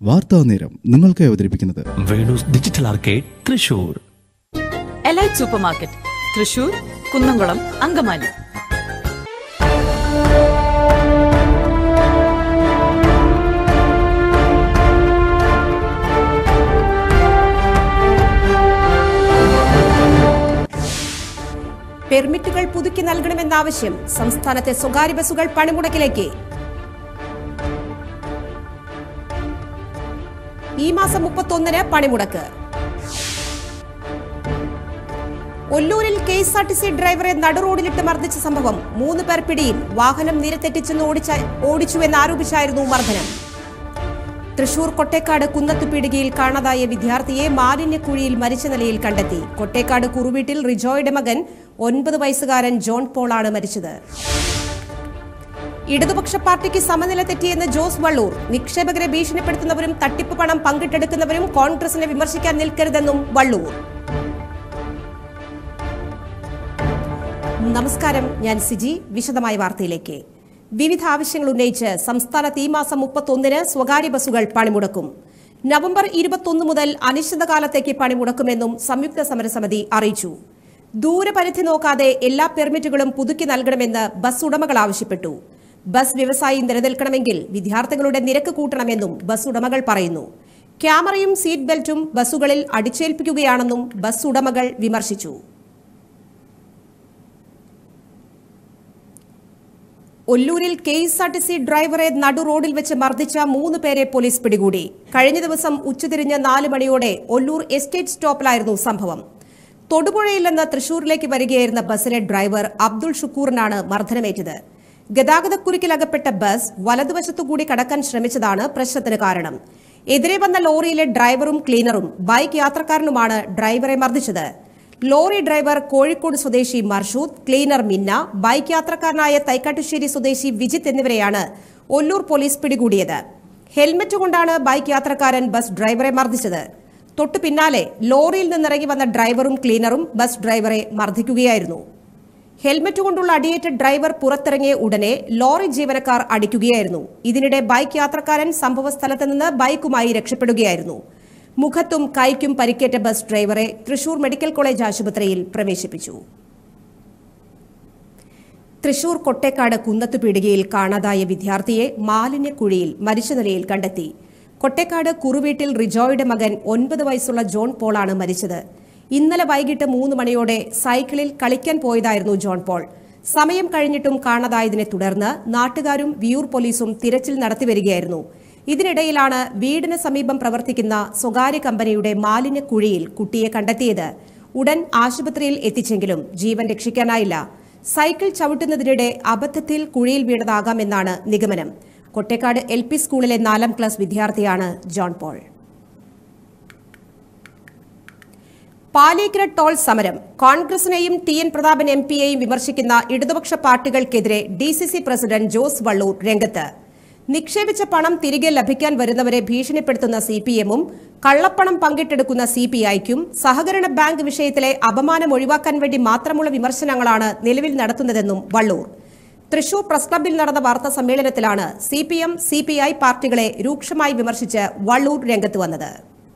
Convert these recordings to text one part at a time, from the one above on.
വാർത്താ നേരം നിങ്ങൾക്ക് അവതരിപ്പിക്കുന്നത് Venus digital arcade Thrissur elite super market Thrissur Kunnamkulam Angamaly പെർമിറ്റുകൾ പുതുക്കി നൽകണമെന്ന ആവശ്യം സംസ്ഥാനത്തെ സ്വകാര്യ ബസ്സുകൾ പണിമുടക്കിലേക്ക് ഈ മാസം മുപ്പത്തൊന്നിന് പണിമുടക്ക് ഒല്ലൂരിൽ K S R T C ഡ്രൈവറെ നടുറോഡിലിട്ട് മർദ്ദിച്ച സംഭവം മൂന്ന് പേർ പിടിയിൽ വാഹനം നിരത്തെറ്റിച്ചെന്ന് ഓടിച്ച ഓടിച്ചുവെന്ന് ആരോപിച്ചായിരുന്നു മർദ്ദനം തൃശൂർ കൊട്ടേക്കാട് കുന്നത്തുപീടികയിൽ കാണാതായ വിദ്യാർത്ഥിയെ മാലിന്യക്കുഴിയിൽ മരിച്ച നിലയിൽ കണ്ടെത്തി കൊട്ടേക്കാട് കുറുവീട്ടിൽ റിജോയുടെ മകൻ ഒൻപത് വയസ്സുകാരൻ ജോൺ പോളാണ് മരിച്ചത് ഇടതുപക്ഷ പാർട്ടിക്ക് സമനില തെറ്റിയെന്ന് ജോസ് വള്ളൂർ നിക്ഷേപകരെ ഭീഷണിപ്പെടുത്തുന്നവരും തട്ടിപ്പ് പണം പങ്കിട്ടെടുക്കുന്നവരും കോൺഗ്രസിനെ വിമർശിക്കാൻ നിൽക്കരുതെന്നും വള്ളൂർ നമസ്കാരം ഞാൻ സിജി വിശദമായ വാർത്തയിലേക്ക് വിവിധ ആവശ്യങ്ങൾ ഉന്നയിച്ച് സംസ്ഥാനത്ത് ഈ മാസം മുപ്പത്തൊന്നിന് സ്വകാര്യ ബസ്സുകൾ പണിമുടക്കും നവംബർ ഇരുപത്തൊന്ന് മുതൽ അനിശ്ചിതകാലത്തേക്ക് പണിമുടക്കുമെന്നും സംയുക്ത സമരസമിതി അറിയിച്ചു ദൂരപരിധി നോക്കാതെ എല്ലാ പെർമിറ്റുകളും പുതുക്കി നൽകണമെന്ന് ബസ് ഉടമകൾ ആവശ്യപ്പെട്ടു ബസ് വ്യവസായി നിലനിൽക്കണമെങ്കിൽ വിദ്യാർത്ഥികളുടെ നിരക്ക് കൂട്ടണമെന്നും ബസ് ഉടമകൾ പറയുന്നു ക്യാമറയും സീറ്റ് ബെൽറ്റും ബസ്സുകളിൽ അടിച്ചേൽപ്പിക്കുകയാണെന്നും ബസ് ഉടമകൾ വിമർശിച്ചു ഒല്ലൂരിൽ K S R T C ഡ്രൈവറെ നടു റോഡിൽ വെച്ച് മർദ്ദിച്ച മൂന്ന് പേരെ പോലീസ് പിടികൂടി കഴിഞ്ഞ ദിവസം ഉച്ചതിരിഞ്ഞ് നാല് മണിയോടെ ഒല്ലൂർ എസ്റ്റേറ്റ് സ്റ്റോപ്പിലായിരുന്നു സംഭവം തൊടുപുഴയിൽ നിന്ന് തൃശൂരിലേക്ക് വരികയായിരുന്ന ബസ്സിലെ ഡ്രൈവർ അബ്ദുൾ ഷുക്കൂറിനാണ് മർദ്ദനമേറ്റത് ഗതാഗതക്കുരുക്കിലകപ്പെട്ട ബസ് വലതുവശത്തുകൂടി കടക്കാൻ ശ്രമിച്ചതാണ് പ്രശ്നത്തിന് കാരണം എതിരെ വന്ന ലോറിയിലെ ഡ്രൈവറും ക്ലീനറും ബൈക്ക് യാത്രക്കാരനുമാണ് ഡ്രൈവറെ മർദ്ദിച്ചത് ലോറി ഡ്രൈവർ കോഴിക്കോട് സ്വദേശി മർഷൂദ് ക്ലീനർ മിന്ന ബൈക്ക് യാത്രക്കാരനായ തൈക്കാട്ടുശ്ശേരി സ്വദേശി വിജിത്ത് എന്നിവരെയാണ് ഒല്ലൂർ പോലീസ് പിടികൂടിയത് ഹെൽമറ്റ് കൊണ്ടാണ് ബൈക്ക് യാത്രക്കാരൻ ബസ് ഡ്രൈവറെ മർദ്ദിച്ചത് തൊട്ടു പിന്നാലെ ലോറിയിൽ നിന്നിറങ്ങി വന്ന ഡ്രൈവറും ക്ലീനറും ബസ് ഡ്രൈവറെ മർദ്ദിക്കുകയായിരുന്നു ഹെൽമറ്റ് കൊണ്ടുള്ള അടിയേറ്റ ഡ്രൈവർ പുറത്തിറങ്ങിയ ഉടനെ ലോറി ജീവനക്കാർ അടിക്കുകയായിരുന്നു ഇതിനിടെ ബൈക്ക് യാത്രക്കാരൻ സംഭവസ്ഥലത്ത് നിന്ന് ബൈക്കുമായി രക്ഷപ്പെടുകയായിരുന്നു മുഖത്തും കൈക്കും പരിക്കേറ്റ ബസ് ഡ്രൈവറെ തൃശൂർ മെഡിക്കൽ കോളേജ് ആശുപത്രിയിൽ പ്രവേശിപ്പിച്ചു തൃശൂർ കൊട്ടേക്കാട് കുന്നത്തുപീടികയിൽ കാണാതായ വിദ്യാർത്ഥിയെ മാലിന്യക്കുഴിയിൽ മരിച്ച നിലയിൽ കണ്ടെത്തി കൊട്ടേക്കാട് കുറുവീട്ടിൽ റിജോയുടെ മകൻ ഒൻപത് വയസ്സുള്ള ജോൺ പോളാണ് മരിച്ചത് ഇന്നലെ വൈകിട്ട് മൂന്ന് മണിയോടെ സൈക്കിളിൽ കളിക്കാൻ പോയതായിരുന്നു ജോൺ പോൾ സമയം കഴിഞ്ഞിട്ടും കാണാതായതിനെ തുടർന്ന് നാട്ടുകാരും വിയൂർ പോലീസും തിരച്ചിൽ നടത്തിവരികയായിരുന്നു ഇതിനിടയിലാണ് വീടിന് സമീപം പ്രവർത്തിക്കുന്ന സ്വകാര്യ കമ്പനിയുടെ മാലിന്യക്കുഴിയിൽ കുട്ടിയെ കണ്ടെത്തിയത് ഉടൻ ആശുപത്രിയിൽ എത്തിച്ചെങ്കിലും ജീവൻ രക്ഷിക്കാനായില്ല സൈക്കിൾ ചവിട്ടുന്നതിനിടെ അബദ്ധത്തിൽ കുഴിയിൽ വീണതാകാമെന്നാണ് നിഗമനം കൊട്ടേക്കാട് എൽ പി സ്കൂളിലെ നാലാം ക്ലാസ് വിദ്യാർത്ഥിയാണ് ജോൺ പോൾ പാലിക്കര ടോൾ സമരം കോൺഗ്രസിനെയും ടി എൻ പ്രതാപൻ എം പിയെയും വിമർശിക്കുന്ന ഇടതുപക്ഷ പാർട്ടികൾക്കെതിരെ D C C president Jose Vallur രംഗത്ത് നിക്ഷേപിച്ച പണം തിരികെ ലഭിക്കാൻ വരുന്നവരെ ഭീഷണിപ്പെടുത്തുന്ന സി പി എമ്മും കള്ളപ്പണം പങ്കിട്ടെടുക്കുന്ന സി പി ഐക്കും സഹകരണ ബാങ്ക് വിഷയത്തിലെ അപമാനം ഒഴിവാക്കാൻ വേണ്ടി മാത്രമുള്ള വിമർശനങ്ങളാണ് നിലവിൽ നടത്തുന്നതെന്നും വള്ളൂർ തൃശൂർ പ്രസ് ക്ലബ്ബിൽ നടന്ന വാർത്താ സമ്മേളനത്തിലാണ് C P M C P I പാർട്ടികളെ രൂക്ഷമായി വിമർശിച്ച് വള്ളൂർ രംഗത്ത് വന്നത്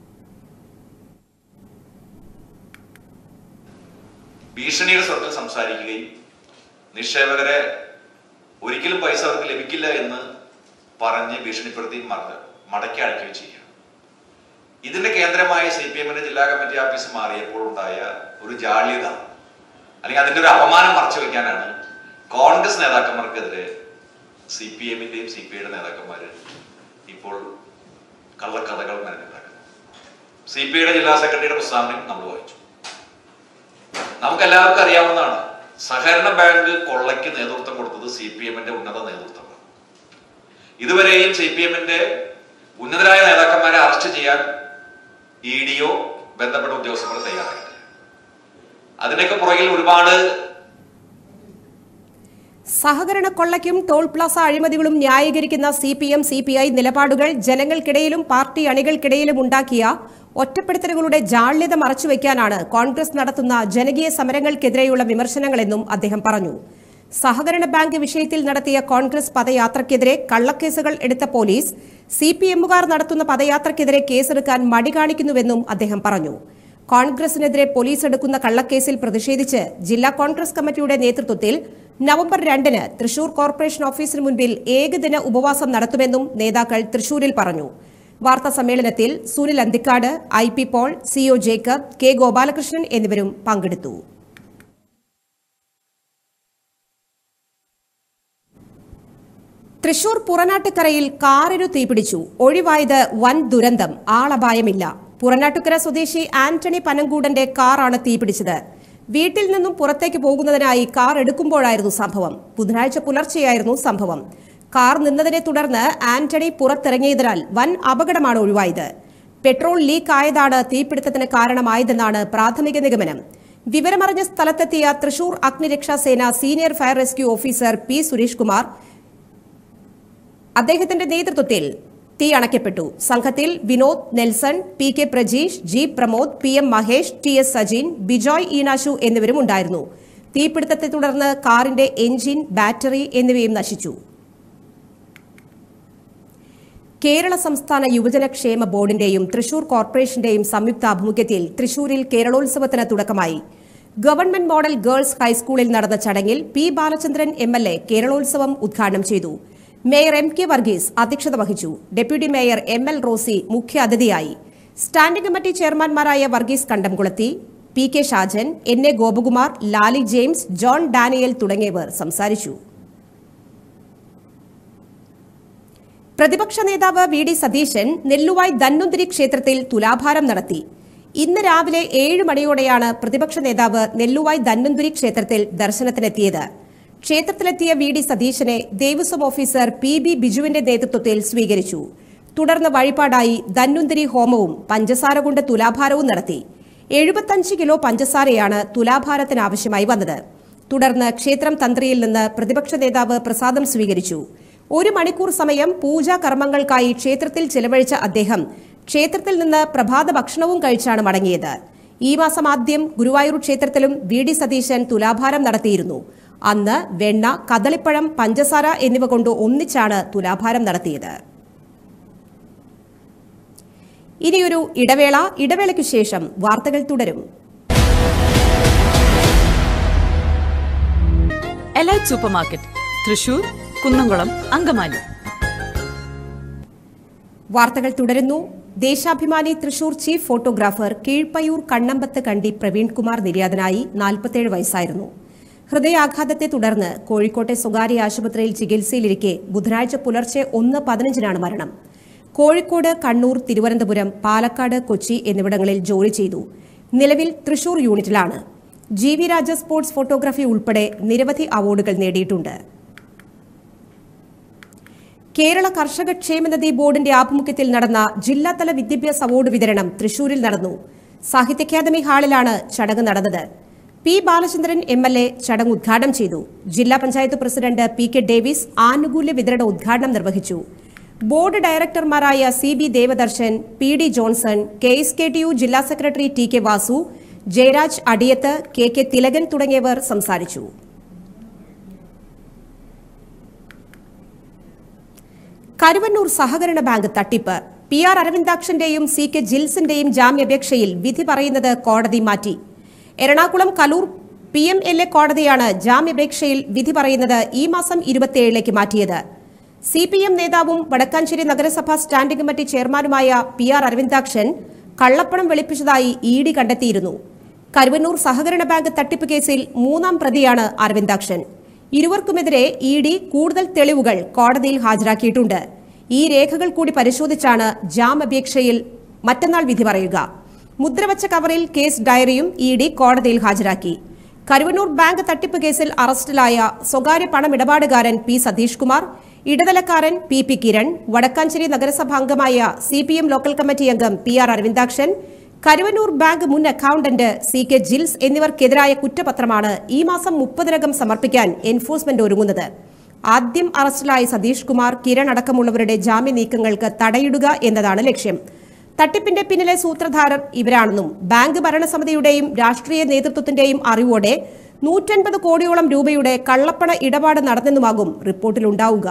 ഭീഷണിയുടെ സ്വരത്തിൽ സംസാരിക്കുകയും നിക്ഷേപകരെ ഒരിക്കലും പൈസ അവർക്ക് ലഭിക്കില്ല എന്ന് പറഞ്ഞ് ഭീഷണിപ്പെടുത്തി മറ മടക്കി അയക്കുകയും ചെയ്യുക ഇതിന്റെ കേന്ദ്രമായ സി പി എമ്മിന്റെ ജില്ലാ കമ്മിറ്റി ഓഫീസ് മാറിയപ്പോൾ ഉണ്ടായ ഒരു ജാള്യത അല്ലെങ്കിൽ അതിന്റെ ഒരു അപമാനം മറച്ചു വെക്കാനാണ് കോൺഗ്രസ് നേതാക്കന്മാർക്കെതിരെ സി പി എമ്മിന്റെയും സി പി ഐയുടെ നേതാക്കന്മാർ ഇപ്പോൾ കള്ളക്കഥകൾ മെനഞ്ഞിട്ടാക്കുന്നത് സി പി ഐയുടെ ജില്ലാ സെക്രട്ടറിയുടെ പ്രസ്താവനയും നമ്മൾ വായിച്ചു നമുക്ക് എല്ലാവർക്കും അറിയാവുന്നതാണ് സഹകരണ ബാങ്ക് കൊള്ളയ്ക്ക് നേതൃത്വം കൊടുത്തത് സി പി എമ്മിന്റെ ഉന്നത നേതൃത്വമാണ് ഇതുവരെയും സി പി എമ്മിന്റെ ഉന്നതരായ നേതാക്കന്മാരെ അറസ്റ്റ് ചെയ്യാൻ ഇ ഡിയോ ബന്ധപ്പെട്ട ഉദ്യോഗസ്ഥന്മാർ തയ്യാറായിട്ടില്ല അതിനൊക്കെ പുറകിൽ ഒരുപാട് സഹകരണ കൊള്ളയ്ക്കും ടോൾ പ്ലാസ അഴിമതികളും ന്യായീകരിക്കുന്ന C P M C P I നിലപാടുകൾ ജനങ്ങൾക്കിടയിലും പാർട്ടി അണികൾക്കിടയിലും ഉണ്ടാക്കിയ ഒറ്റപ്പെടുത്തലുകളുടെ ജാള്യത മറച്ചുവെക്കാനാണ് കോൺഗ്രസ് നടത്തുന്ന ജനകീയ സമരങ്ങൾക്കെതിരെയുള്ള വിമർശനങ്ങളെന്നും അദ്ദേഹം പറഞ്ഞു സഹകരണ ബാങ്ക് വിഷയത്തിൽ നടത്തിയ കോൺഗ്രസ് പദയാത്രയ്ക്കെതിരെ കള്ളക്കേസുകൾ എടുത്ത പോലീസ് സി പി എമ്മുകാർ നടത്തുന്ന പദയാത്രയ്ക്കെതിരെ കേസെടുക്കാൻ മടി കാണിക്കുന്നുവെന്നും അദ്ദേഹം പറഞ്ഞു കോൺഗ്രസിനെതിരെ പോലീസ് എടുക്കുന്ന കള്ളക്കേസിൽ പ്രതിഷേധിച്ച് ജില്ലാ കോൺഗ്രസ് കമ്മിറ്റിയുടെ നേതൃത്വത്തിൽ നവംബർ രണ്ടിന് തൃശൂർ കോർപ്പറേഷൻ ഓഫീസിന് മുൻപിൽ ഏകദിന ഉപവാസം നടത്തുമെന്നും നേതാക്കൾ തൃശൂരിൽ പറഞ്ഞു വാർത്താ സമ്മേളനത്തിൽ Sunil Anthikad I P Paul CO Jacob K Gopalakrishnan എന്നിവരും പങ്കെടുത്തു തൃശൂർ പുറനാട്ടുകരയിൽ കാറിനു തീപിടിച്ചു ഒഴിവായത് വൻ ദുരന്തം ആളപായമില്ല പുറനാട്ടുകര സ്വദേശി ആന്റണി പനങ്കൂടന്റെ കാറാണ് തീപിടിച്ചത് വീട്ടിൽ നിന്നും പുറത്തേക്ക് പോകുന്നതിനായി കാർ എടുക്കുമ്പോഴായിരുന്നു സംഭവം ബുധനാഴ്ച പുലർച്ചെയായിരുന്നു സംഭവം കാർ നിന്നതിനെ തുടർന്ന് ആന്റണി പുറത്തിറങ്ങിയതിനാൽ വൻ അപകടമാണ് ഒഴിവായത് പെട്രോൾ ലീക്ക് ആയതാണ് തീപിടുത്തത്തിന് കാരണമായതെന്നാണ് പ്രാഥമിക നിഗമനം വിവരമറിഞ്ഞ സ്ഥലത്തെത്തിയ തൃശൂർ അഗ്നിരക്ഷാസേന senior fire rescue officer P Suresh Kumar അദ്ദേഹത്തിന്റെ നേതൃത്വത്തിൽ തീ അണയ്ക്കപ്പെട്ടു സംഘത്തിൽ Vinod Nelson P K Prajeesh G Pramod P M Mahesh T S Sajin Bijoy Eenashu എന്നിവരും ഉണ്ടായിരുന്നു തീപിടുത്തത്തെ തുടർന്ന് കാറിന്റെ എഞ്ചിൻ ബാറ്ററി എന്നിവയും നശിച്ചു കേരള സംസ്ഥാന യുവജനക്ഷേമ ബോർഡിന്റെയും തൃശൂർ കോർപ്പറേഷന്റെയും സംയുക്ത ആഭിമുഖ്യത്തിൽ തൃശൂരിൽ കേരളോത്സവത്തിന് തുടക്കമായി ഗവൺമെന്റ് മോഡൽ ഗേൾസ് ഹൈസ്കൂളിൽ നടന്ന ചടങ്ങിൽ P Balachandran M L A Keralolsavam ഉദ്ഘാടനം ചെയ്തു മേയർ എം കെ വർഗീസ് അധ്യക്ഷത വഹിച്ചു deputy mayor M L Rosy മുഖ്യാതിഥിയായി സ്റ്റാൻഡിംഗ് കമ്മിറ്റി ചെയർമാൻമാരായ Varghese Kandamkulathy P K Shajan N A Gopakumar Lali James John Daniel തുടങ്ങിയവർ സംസാരിച്ചു പ്രതിപക്ഷ നേതാവ് വി ഡി സതീശൻ നെല്ലുവായ് ധന്വന്തിരി ക്ഷേത്രത്തിൽ തുലാഭാരം നടത്തി ഇന്ന് രാവിലെ ഏഴ് മണിയോടെയാണ് പ്രതിപക്ഷ നേതാവ് നെല്ലുവായ് ധന്വന്തിരി ക്ഷേത്രത്തിൽ ദർശനത്തിനെത്തിയത് ക്ഷേത്രത്തിലെത്തിയ വി ഡി സതീശനെ ദേവസ്വം ഓഫീസർ പി ബി ബിജുവിന്റെ നേതൃത്വത്തിൽ സ്വീകരിച്ചു തുടർന്ന് വഴിപാടായി ധന്വന്തിരി ഹോമവും പഞ്ചസാര കൊണ്ട് തുലാഭാരവും നടത്തി എഴുപത്തഞ്ച് കിലോ പഞ്ചസാരയാണ് തുലാഭാരത്തിനാവശ്യമായി വന്നത് തുടർന്ന് ക്ഷേത്രം തന്ത്രിയിൽ നിന്ന് പ്രതിപക്ഷ നേതാവ് പ്രസാദം സ്വീകരിച്ചു ഒരു മണിക്കൂർ സമയം പൂജാ കർമ്മങ്ങൾക്കായി ക്ഷേത്രത്തിൽ ചെലവഴിച്ച അദ്ദേഹം ക്ഷേത്രത്തിൽ നിന്ന് പ്രഭാത ഭക്ഷണവും കഴിച്ചാണ് മടങ്ങിയത് ഈ മാസം ആദ്യം ഗുരുവായൂർ ക്ഷേത്രത്തിലും വി ഡി സതീശൻ തുലാഭാരം നടത്തിയിരുന്നു അന്ന് വെണ്ണ കദളിപ്പഴം പഞ്ചസാര എന്നിവ കൊണ്ട് ഒന്നിച്ചാണ് തുലാഭാരം നടത്തിയത് ഇനിയൊരു ഇടവേള ഇടവേളയ്ക്കു ശേഷം വാർത്തകൾ തുടരും എലൈറ്റ് സൂപ്പർമാർക്കറ്റ് തൃശൂർ കുന്നംകുളം അങ്കമാലി വാർത്തകൾ തുടരുന്നു ദേശാഭിമാനി തൃശൂർ ചീഫ് ഫോട്ടോഗ്രാഫർ കീഴ്പയൂർ കണ്ണമ്പത്ത് കണ്ടി പ്രവീൺകുമാർ നിര്യാതനായി നാൽപ്പത്തേഴ് വയസ്സായിരുന്നു ഹൃദയാഘാതത്തെ തുടർന്ന് കോഴിക്കോട്ടെ സ്വകാര്യ ആശുപത്രിയിൽ ചികിത്സയിലിരിക്കെ ബുധനാഴ്ച പുലർച്ചെ ഒന്ന് പതിനഞ്ചിനാണ് മരണം കോഴിക്കോട് കണ്ണൂർ തിരുവനന്തപുരം പാലക്കാട് കൊച്ചി എന്നിവിടങ്ങളിൽ ജോലി ചെയ്തു നിലവിൽ തൃശൂർ യൂണിറ്റിലാണ് G V Raja sports photography ഉൾപ്പെടെ നിരവധി അവാർഡുകൾ നേടിയിട്ടുണ്ട് കേരള കർഷക ക്ഷേമനിധി ബോർഡിന്റെ ആഭിമുഖ്യത്തിൽ നടന്ന ജില്ലാതല വിദ്യാഭ്യാസ അവാർഡ് വിതരണം തൃശൂരിൽ നടന്നു സാഹിത്യ അക്കാദമി ഹാളിലാണ് ചടങ്ങ് നടന്നത് P Balachandran M L A ചടങ്ങ് ഉദ്ഘാടനം ചെയ്തു ജില്ലാ panchayat president P K Davis ആനുകൂല്യ വിതരണ ഉദ്ഘാടനം നിർവഹിച്ചു ബോർഡ് ഡയറക്ടർമാരായ C B Devadarshan P D Johnson K S K T U ജില്ലാ secretary T K Vasu Jayaraj Adiyath K K Thilakan തുടങ്ങിയവർ സംസാരിച്ചു കരുവന്നൂർ സഹകരണ ബാങ്ക് തട്ടിപ്പ് പി ആർ അരവിന്ദാക്ഷന്റെയും സി കെ ജിൽസിന്റെയും ജാമ്യാപേക്ഷയിൽ വിധി പറയുന്നത് കോടതി മാറ്റി Ernakulam Kaloor P M L A കോടതിയാണ് ജാമ്യാപേക്ഷയിൽ വിധി പറയുന്നത് ഈ മാസം ഇരുപത്തിയേഴിലേക്ക് മാറ്റിയത് സി പി എം നേതാവും വടക്കാഞ്ചേരി നഗരസഭാ സ്റ്റാൻഡിംഗ് കമ്മിറ്റി ചെയർമാനുമായ പി ആർ അരവിന്ദാക്ഷൻ കള്ളപ്പണം വെളുപ്പിച്ചതായി ഇ ഡി കണ്ടെത്തിയിരുന്നു കരുവന്നൂർ സഹകരണ ബാങ്ക് തട്ടിപ്പ് കേസിൽ മൂന്നാം പ്രതിയാണ് അരവിന്ദാക്ഷൻ ഇരുവർക്കുമെതിരെ ഇ ഡി കൂടുതൽ തെളിവുകൾ കോടതിയിൽ ഹാജരാക്കിയിട്ടുണ്ട് ഈ രേഖകൾ കൂടി പരിശോധിച്ചാണ് ജാമ്യപേക്ഷയിൽ മറ്റന്നാൾ വിധി പറയുക മുദ്രവച്ച കവറിൽ കേസ് ഡയറിയും ഇ ഡി കോടതിയിൽ ഹാജരാക്കി കരുവന്നൂർ ബാങ്ക് തട്ടിപ്പ് കേസിൽ അറസ്റ്റിലായ സ്വകാര്യ പണമിടപാടുകാരൻ പി സതീഷ് കുമാർ ഇടനിലക്കാരൻ പി പി കിരൺ വടക്കാഞ്ചേരി നഗരസഭാ അംഗമായ C P M local committee അംഗം P R Aravindakshan Karuvannur bank മുൻ അക്കൌണ്ടന്റ് സി കെ ജിൽസ് എന്നിവർക്കെതിരായ കുറ്റപത്രമാണ് ഈ മാസം മുപ്പതിനകം സമർപ്പിക്കാൻ എൻഫോഴ്സ്മെന്റ് ഒരുങ്ങുന്നത് ആദ്യം അറസ്റ്റിലായ സതീഷ് കുമാർ കിരൺ അടക്കമുള്ളവരുടെ ജാമ്യ നീക്കങ്ങൾക്ക് തടയിടുക എന്നതാണ് ലക്ഷ്യം തട്ടിപ്പിന്റെ പിന്നിലെ സൂത്രധാരർ ഇവരാണെന്നും ബാങ്ക് ഭരണസമിതിയുടെയും രാഷ്ട്രീയ നേതൃത്വത്തിന്റെയും അറിവോടെ നൂറ്റൻപത് കോടിയോളം രൂപയുടെ കള്ളപ്പണ ഇടപാട് നടന്നെന്നുമാകും റിപ്പോർട്ടിലുണ്ടാവുക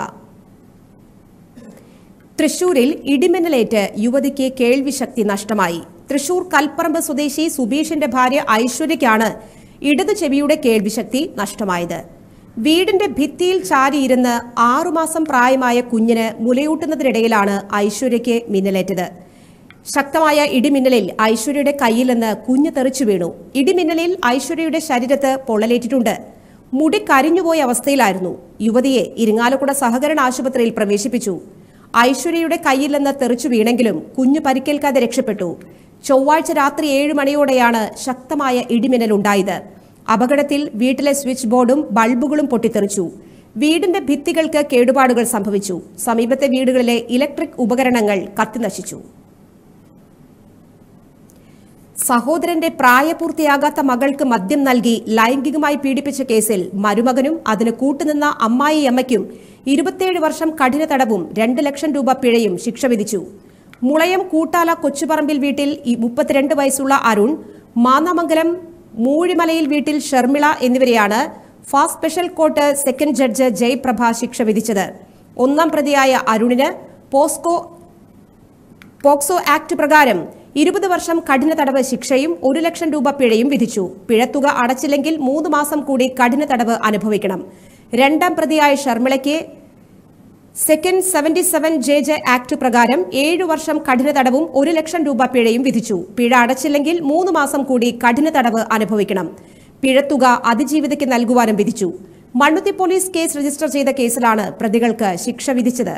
തൃശൂരിൽ ഇടിമിന്നലേറ്റ് യുവതിക്ക് കേൾവിശക്തി നഷ്ടമായി തൃശൂർ കൽപ്പറമ്പ് സ്വദേശി സുബീഷിന്റെ ഭാര്യ ഐശ്വര്യയ്ക്കാണ് ഇടതു ചെവിയുടെ കേൾവിശക്തി നഷ്ടമായത് വീടിന്റെ ഭിത്തിയിൽ ചാരിയിരുന്ന് ആറുമാസം പ്രായമായ കുഞ്ഞിന് മുലയൂട്ടുന്നതിനിടയിലാണ് ഐശ്വര്യയ്ക്ക് മിന്നലേറ്റത് ശക്തമായ ഇടിമിന്നലിൽ ഐശ്വര്യയുടെ കയ്യിൽ നിന്ന് കുഞ്ഞ് തെറിച്ചു വീണു ഇടിമിന്നലിൽ ഐശ്വര്യയുടെ ശരീരത്ത് പൊള്ളലേറ്റിട്ടുണ്ട് മുടി കരിഞ്ഞുപോയ അവസ്ഥയിലായിരുന്നു യുവതിയെ ഇരിങ്ങാലക്കുട സഹകരണ ആശുപത്രിയിൽ പ്രവേശിപ്പിച്ചു ഐശ്വര്യയുടെ കയ്യിൽ നിന്ന് തെറിച്ചു വീണെങ്കിലും കുഞ്ഞു പരിക്കേൽക്കാതെ രക്ഷപ്പെട്ടു ചൊവ്വാഴ്ച രാത്രി ഏഴ് മണിയോടെയാണ് ശക്തമായ ഇടിമിന്നലുണ്ടായത് അപകടത്തിൽ വീട്ടിലെ സ്വിച്ച് ബോർഡും ബൾബുകളും പൊട്ടിത്തെറിച്ചു വീടിന്റെ ഭിത്തികൾക്ക് കേടുപാടുകൾ സംഭവിച്ചു സമീപത്തെ വീടുകളിലെ ഇലക്ട്രിക് ഉപകരണങ്ങൾ കത്തിനശിച്ചു സഹോദരന്റെ പ്രായപൂർത്തിയാകാത്ത മകൾക്ക് മദ്യം നൽകി ലൈംഗികമായി പീഡിപ്പിച്ച കേസിൽ മരുമകനും അതിന് കൂട്ടുനിന്ന അമ്മായിയമ്മയ്ക്കും ഇരുപത്തിയേഴ് വർഷം കഠിന തടവും രണ്ട് ലക്ഷം രൂപ പിഴയും ശിക്ഷ വിധിച്ചു മുളയം കൂട്ടാല കൊച്ചുപറമ്പിൽ വീട്ടിൽ ഈ മുപ്പത്തിരണ്ട് വയസ്സുള്ള അരുൺ മാന്നാമംഗലം മൂഴിമലയിൽ വീട്ടിൽ ഷർമിള എന്നിവരെയാണ് fast special court second judge Jayaprabha ശിക്ഷ വിധിച്ചത് ഒന്നാം പ്രതിയായ അരുണിന് പോസ്കോ പോക്സോ ആക്ട് പ്രകാരം ഇരുപത് വർഷം കഠിന തടവ് ശിക്ഷയും ഒരു ലക്ഷം രൂപ പിഴയും വിധിച്ചു പിഴത്തുക അടച്ചില്ലെങ്കിൽ മൂന്ന് മാസം കൂടി കഠിന തടവ് അനുഭവിക്കണം രണ്ടാം പ്രതിയായ ഷർമിളയ്ക്ക് second seventy seven J J act പ്രകാരം ഏഴു വർഷം കഠിന തടവും ഒരു ലക്ഷം രൂപ പിഴയും വിധിച്ചു പിഴ അടച്ചില്ലെങ്കിൽ മൂന്ന് മാസം കൂടി കഠിന തടവ് അനുഭവിക്കണം പിഴത്തുക അതിജീവിതയ്ക്ക് നൽകുവാനും വിധിച്ചു മണ്ണുത്തി പോലീസ് കേസ് രജിസ്റ്റർ ചെയ്ത കേസിലാണ് പ്രതികൾക്ക് ശിക്ഷ വിധിച്ചത്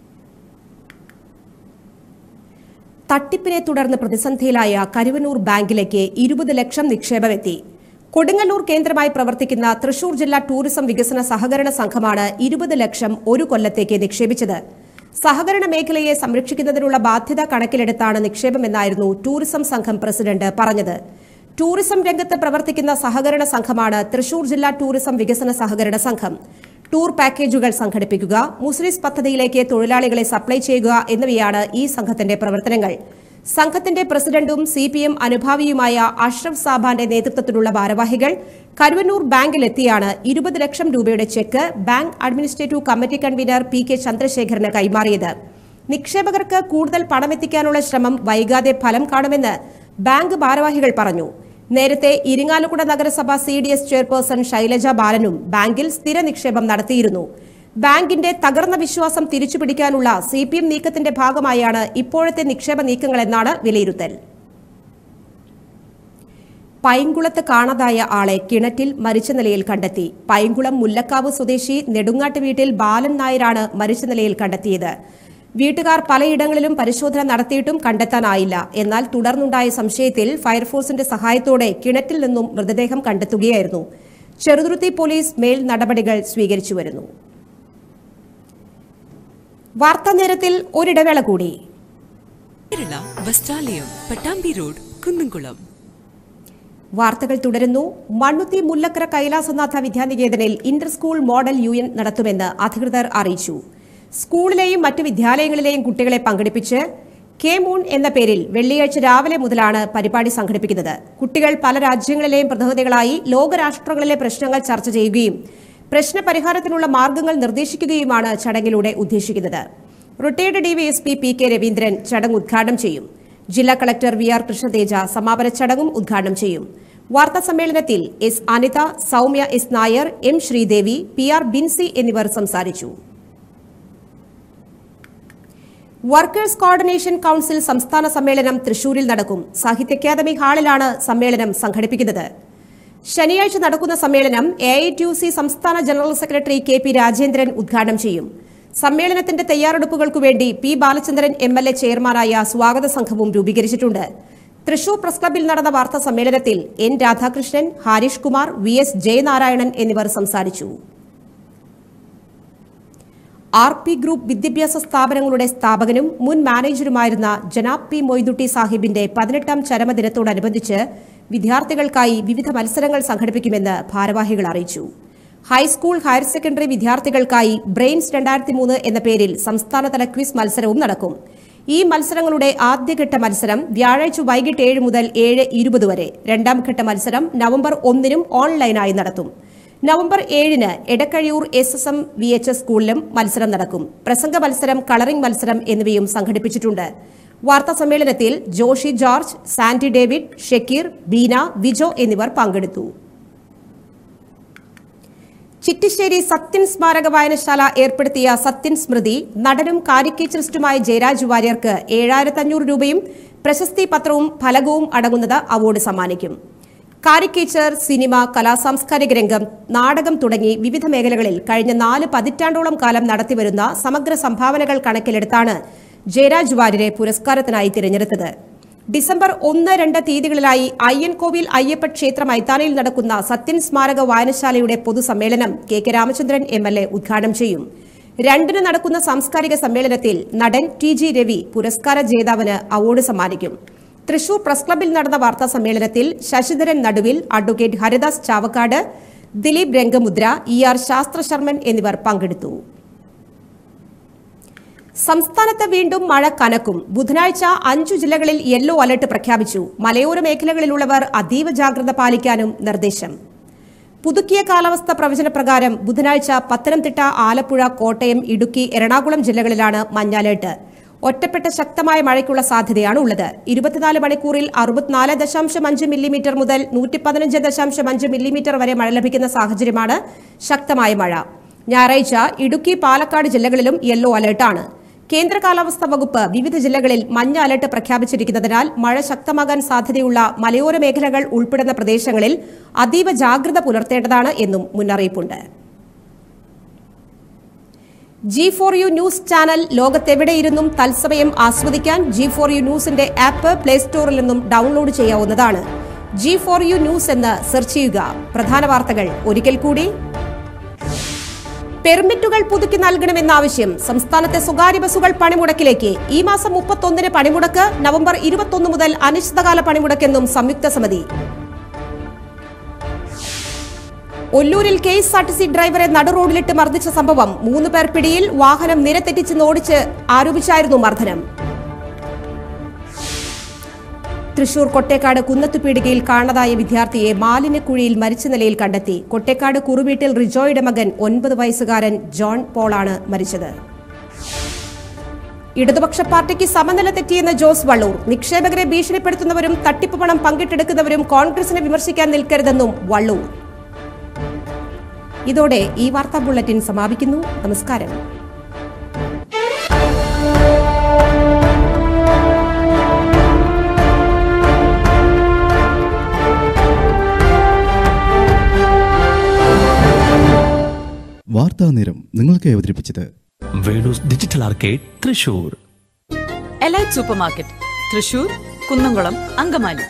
തട്ടിപ്പിനെ തുടർന്ന് പ്രതിസന്ധിയിലായ കരുവന്നൂർ ബാങ്കിലേക്ക് ഇരുപത് ലക്ഷം നിക്ഷേപമെത്തി കൊടുങ്ങല്ലൂർ കേന്ദ്രമായി പ്രവർത്തിക്കുന്ന തൃശൂർ ജില്ലാ ടൂറിസം വികസന സഹകരണ സംഘമാണ് ഇരുപത് ലക്ഷം ഒരു കൊല്ലത്തേക്ക് നിക്ഷേപിച്ചത് സഹകരണ മേഖലയെ സംരക്ഷിക്കുന്നതിനുള്ള ബാധ്യത കണക്കിലെടുത്താണ് നിക്ഷേപമെന്നായിരുന്നു ടൂറിസം സംഘം പ്രസിഡന്റ് പറഞ്ഞത് ടൂറിസം രംഗത്ത് പ്രവർത്തിക്കുന്ന സഹകരണ സംഘമാണ് തൃശൂർ ജില്ലാ ടൂറിസം വികസന സഹകരണ സംഘം ടൂർ പാക്കേജുകൾ സംഘടിപ്പിക്കുക മുസ്ലിസ് പദ്ധതിയിലേക്ക് തൊഴിലാളികളെ സപ്ലൈ ചെയ്യുക എന്നിവയാണ് ഈ സംഘത്തിന്റെ പ്രവർത്തനങ്ങൾ സംഘത്തിന്റെ പ്രസിഡന്റും സി പി എം അനുഭാവിയുമായ അഷ്റഫ് സാബാന്റെ നേതൃത്വത്തിലുള്ള ഭാരവാഹികൾ കരുവന്നൂർ ബാങ്കിലെത്തിയാണ് ഇരുപത് ലക്ഷം രൂപയുടെ cheque bank administrative committee convener P K ചന്ദ്രശേഖരന് കൈമാറിയത് നിക്ഷേപകർക്ക് കൂടുതൽ പണമെത്തിക്കാനുള്ള ശ്രമം വൈകാതെ ഫലം കാണുമെന്ന് ബാങ്ക് ഭാരവാഹികൾ പറഞ്ഞു നേരത്തെ ഇരിങ്ങാലക്കുട നഗരസഭ C D S chairperson Shailaja ബാലനും ബാങ്കിൽ സ്ഥിര നിക്ഷേപം നടത്തിയിരുന്നു ബാങ്കിന്റെ തകർന്ന വിശ്വാസം തിരിച്ചുപിടിക്കാനുള്ള സി പി എം നീക്കത്തിന്റെ ഭാഗമായാണ് ഇപ്പോഴത്തെ നിക്ഷേപ നീക്കങ്ങളെന്നാണ് വിലയിരുത്തൽ പൈങ്കുളത്ത് കാണാതായ ആളെ കിണറ്റിൽ മരിച്ച നിലയിൽ കണ്ടെത്തി പൈങ്കുളം മുല്ലക്കാവ് സ്വദേശി നെടുങ്ങാട്ട് വീട്ടിൽ ബാലൻ നായരാണ് മരിച്ച നിലയിൽ കണ്ടെത്തിയത് വീട്ടുകാർ പലയിടങ്ങളിലും പരിശോധന നടത്തിയിട്ടും കണ്ടെത്താനായില്ല എന്നാൽ തുടർന്നുണ്ടായ സംശയത്തിൽ ഫയർഫോഴ്സിന്റെ സഹായത്തോടെ കിണറ്റിൽ നിന്നും മൃതദേഹം കണ്ടെത്തുകയായിരുന്നു ചെറുതുരുത്തി പോലീസ് മേൽ നടപടികൾ സ്വീകരിച്ചു വരുന്നു വാർത്താ നേരത്തിൽ ഒരിടവേള കൂടി കേരള വസ്ത്രാലയം പട്ടാമ്പി റോഡ് കുന്നംകുളം വാർത്തകൾ തുടരുന്നു മണ്ണുത്തി മുല്ലക്കര കൈലാസനാഥ വിദ്യാനികേതനിൽ inter school model U N നടത്തുമെന്ന് അധികൃതർ അറിയിച്ചു സ്കൂളിലെയും മറ്റു വിദ്യാലയങ്ങളിലെയും കുട്ടികളെ പങ്കെടുപ്പിച്ച് കെ മൂൺ എന്ന പേരിൽ വെള്ളിയാഴ്ച രാവിലെ മുതലാണ് പരിപാടി സംഘടിപ്പിക്കുന്നത് കുട്ടികൾ പല രാജ്യങ്ങളിലെയും പ്രതിനിധികളായി ലോകരാഷ്ട്രങ്ങളിലെ പ്രശ്നങ്ങൾ ചർച്ച ചെയ്യുകയും പ്രശ്നപരിഹാരത്തിനുള്ള മാർഗങ്ങൾ നിർദ്ദേശിക്കുകയുമാണ് ചടങ്ങിലൂടെ ഉദ്ദേശിക്കുന്നത് retired DYSP P K Raveendran ചടങ്ങ് ഉദ്ഘാടനം ചെയ്യും ജില്ലാ കളക്ടർ വി ആർ കൃഷ്ണതേജ സമാപന ചടങ്ങും ഉദ്ഘാടനം ചെയ്യും വാർത്താ സമ്മേളനത്തിൽ S Anitha Soumya S Nair M Sreedevi P R Binsy എന്നിവർ സംസാരിച്ചു വർക്കേഴ്സ് കോർഡിനേഷൻ കൌൺസിൽ സംസ്ഥാന സമ്മേളനം തൃശൂരിൽ നടക്കും സാഹിത്യ അക്കാദമി ഹാളിലാണ് സമ്മേളനം സംഘടിപ്പിക്കുന്നത് ശനിയാഴ്ച നടക്കുന്ന സമ്മേളനം A I T U C സംസ്ഥാന general secretary K P Rajendran ഉദ്ഘാടനം ചെയ്യും സമ്മേളനത്തിന്റെ തയ്യാറെടുപ്പുകൾക്കു വേണ്ടി P Balachandran M L A ചെയർമാനായ സ്വാഗത സംഘവും രൂപീകരിച്ചിട്ടുണ്ട് തൃശൂർ പ്രസ് ക്ലബിൽ നടന്ന വാർത്താ സമ്മേളനത്തിൽ N Radhakrishnan Harish Kumar V S Jayanarayanan എന്നിവർ സംസാരിച്ചു ആർ പി ഗ്രൂപ്പ് വിദ്യാഭ്യാസ സ്ഥാപനങ്ങളുടെ സ്ഥാപകനും മുൻ മാനേജറുമായിരുന്ന ജനാബ് പി മൊയ്തുട്ടി സാഹിബിന്റെ പതിനെട്ടാം ചരമദിനത്തോടനുബന്ധിച്ച് വിദ്യാർത്ഥികൾക്കായി വിവിധ മത്സരങ്ങൾ സംഘടിപ്പിക്കുമെന്ന് ഭാരവാഹികൾ അറിയിച്ചു ഹൈസ്കൂൾ ഹയർ സെക്കൻഡറി വിദ്യാർത്ഥികൾക്കായി ബ്രെയിൻസ് രണ്ടായിരത്തി മൂന്ന് എന്ന പേരിൽ സംസ്ഥാനതല ക്വിസ് മത്സരവും നടക്കും ഈ മത്സരങ്ങളുടെ ആദ്യഘട്ട മത്സരം വ്യാഴാഴ്ച വൈകിട്ട് ഏഴ് മുതൽ ഏഴ് ഇരുപത് വരെ രണ്ടാം ഘട്ട മത്സരം നവംബർ ഒന്നിനും ഓൺലൈനായി നടത്തും നവംബർ ഏഴിന് Edakkazhiyur S S M V H S സ്കൂളിലും മത്സരം നടക്കും പ്രസംഗ മത്സരം കളറിംഗ് മത്സരം എന്നിവയും സംഘടിപ്പിച്ചിട്ടുണ്ട് വാർത്താ സമ്മേളനത്തിൽ Joshy George Sandy David Shakir Beena Vijo എന്നിവർ പങ്കെടുത്തു ചിറ്റിശ്ശേരി സത്യൻ സ്മാരക വായനശാല ഏർപ്പെടുത്തിയ സത്യൻ സ്മൃതി നടനും കാരിക്കേച്ചറിസ്റ്റുമായ ജയരാജ് വാര്യർക്ക് ഏഴായിരത്തി അഞ്ഞൂറ് രൂപയും പ്രശസ്തി പത്രവും ഫലകവും അടങ്ങുന്നത് അവാർഡ് സമ്മാനിക്കും കാരിക്കേച്ചർ സിനിമ കലാസാംസ്കാരിക രംഗം നാടകം തുടങ്ങി വിവിധ മേഖലകളിൽ കഴിഞ്ഞ നാല് പതിറ്റാണ്ടോളം കാലം നടത്തിവരുന്ന സമഗ്ര സംഭാവനകൾ കണക്കിലെടുത്താണ് ജയരാജ് വാര്യരെ പുരസ്കാരത്തിനായി തിരഞ്ഞെടുത്തത് ഡിസംബർ ഒന്ന് രണ്ട് തീയതികളിലായി അയ്യൻകോവിൽ അയ്യപ്പ ക്ഷേത്ര മൈതാനിയിൽ നടക്കുന്ന സത്യൻ സ്മാരക വായനശാലയുടെ പൊതുസമ്മേളനം K K Ramachandran M L A ഉദ്ഘാടനം ചെയ്യും രണ്ടിന് നടക്കുന്ന സാംസ്കാരിക സമ്മേളനത്തിൽ നടൻ ടി ജി രവി പുരസ്കാര ജേതാവിന് അവാർഡ് സമ്മാനിക്കും തൃശൂർ പ്രസ് ക്ലബിൽ നടന്ന വാർത്താ സമ്മേളനത്തിൽ Sasidharan Naduvil advocate Haridas Chavakkad Dileep Rangamudra E R Sasthrasharman എന്നിവർ പങ്കെടുത്തു സംസ്ഥാനത്ത് വീണ്ടും മഴ കനക്കും ബുധനാഴ്ച അഞ്ചു ജില്ലകളിൽ യെല്ലോ അലർട്ട് പ്രഖ്യാപിച്ചു മലയോര മേഖലകളിലുള്ളവർ അതീവ ജാഗ്രത പാലിക്കാനും നിർദ്ദേശം പുതുക്കിയ കാലാവസ്ഥ പ്രവചന പ്രകാരം ബുധനാഴ്ച പത്തനംതിട്ട ആലപ്പുഴ കോട്ടയം ഇടുക്കി എറണാകുളം ജില്ലകളിലാണ് മഞ്ഞ അലർട്ട് ഒറ്റപ്പെട്ട ശക്തമായ മഴയ്ക്കുള്ള സാധ്യതയാണ് ഉള്ളത് ഇരുപത്തിനാല് മണിക്കൂറിൽ അറുപത്തിനാല് ദശാംശം അഞ്ച് മില്ലിമീറ്റർ മുതൽ നൂറ്റി പതിനഞ്ച് ദശാംശം അഞ്ച് മില്ലിമീറ്റർ വരെ മഴ ലഭിക്കുന്ന സാഹചര്യമാണ് ശക്തമായ മഴ ഞായറാഴ്ച ഇടുക്കി പാലക്കാട് ജില്ലകളിലും യെല്ലോ അലർട്ടാണ് കേന്ദ്ര കാലാവസ്ഥാ വകുപ്പ് വിവിധ ജില്ലകളിൽ മഞ്ഞ അലർട്ട് പ്രഖ്യാപിച്ചിരിക്കുന്നതിനാൽ മഴ ശക്തമാകാൻ സാധ്യതയുള്ള മലയോര മേഖലകൾ ഉൾപ്പെടുന്ന പ്രദേശങ്ങളിൽ അതീവ ജാഗ്രത പുലർത്തേണ്ടതാണ് എന്നും മുന്നറിയിപ്പുണ്ട് G four U news channel ലോകത്തെവിടെയിരുന്നും തത്സമയം ആസ്വദിക്കാൻ ജി ഫോർ യു ന്യൂസിന്റെ ആപ്പ് പ്ലേ സ്റ്റോറിൽ നിന്നും ഡൗൺലോഡ് ചെയ്യാവുന്നതാണ് ജി ഫോർ യു ന്യൂസ് എന്ന് സെർച്ച് ചെയ്യുക പ്രധാന വാർത്തകൾ ഒരിക്കൽ കൂടി പെർമിറ്റുകൾ പുതുക്കി നൽകണമെന്ന ആവശ്യം സംസ്ഥാനത്തെ സ്വകാര്യ ബസ്സുകൾ പണിമുടക്കിലേക്ക് ഈ മാസം മുപ്പത്തൊന്നിന് പണിമുടക്ക് നവംബർ ഇരുപത്തൊന്ന് മുതൽ അനിശ്ചിതകാല പണിമുടക്കെന്നും സംയുക്ത സമിതി ഒല്ലൂരിൽ K S R T C ഡ്രൈവറെ നടുറോഡിലിട്ട് മർദ്ദിച്ച സംഭവം മൂന്ന് പേർ പിടിയിൽ വാഹനം നിരത്തെറ്റിച്ച് ഓടിച്ച് ആരോപിച്ചായിരുന്നു മർദ്ദനം തൃശൂർ കൊട്ടേക്കാട് കുന്നത്തുപീടികയിൽ കാണാതായ വിദ്യാർത്ഥിയെ മാലിന്യക്കുഴിയിൽ മരിച്ച നിലയിൽ കണ്ടെത്തി കൊട്ടേക്കാട് കുറുവീട്ടിൽ റിജോയുടെ മകൻ ഒൻപത് വയസ്സുകാരൻ ജോൺ പോളാണ് മരിച്ചത് ഇടതുപക്ഷ പാർട്ടിക്ക് സമനില തെറ്റിയെന്ന് ജോസ് വള്ളൂർ നിക്ഷേപകരെ ഭീഷണിപ്പെടുത്തുന്നവരും തട്ടിപ്പ് പണം പങ്കിട്ടെടുക്കുന്നവരും കോൺഗ്രസിനെ വിമർശിക്കാൻ നിൽക്കരുതെന്നും വള്ളൂർ ഇതോടെ ഈ വാർത്താ ബുള്ളറ്റിൻ സമാപിക്കുന്നു നമസ്കാരം വാർത്താ നേരം നിങ്ങൾക്ക് അവതരിപ്പിച്ചത് Venus digital arcade Thrissur elite super market Thrissur Kunnamkulam Angamaly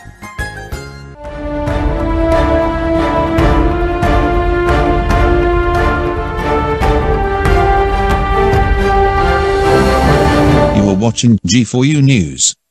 You are watching G4U News.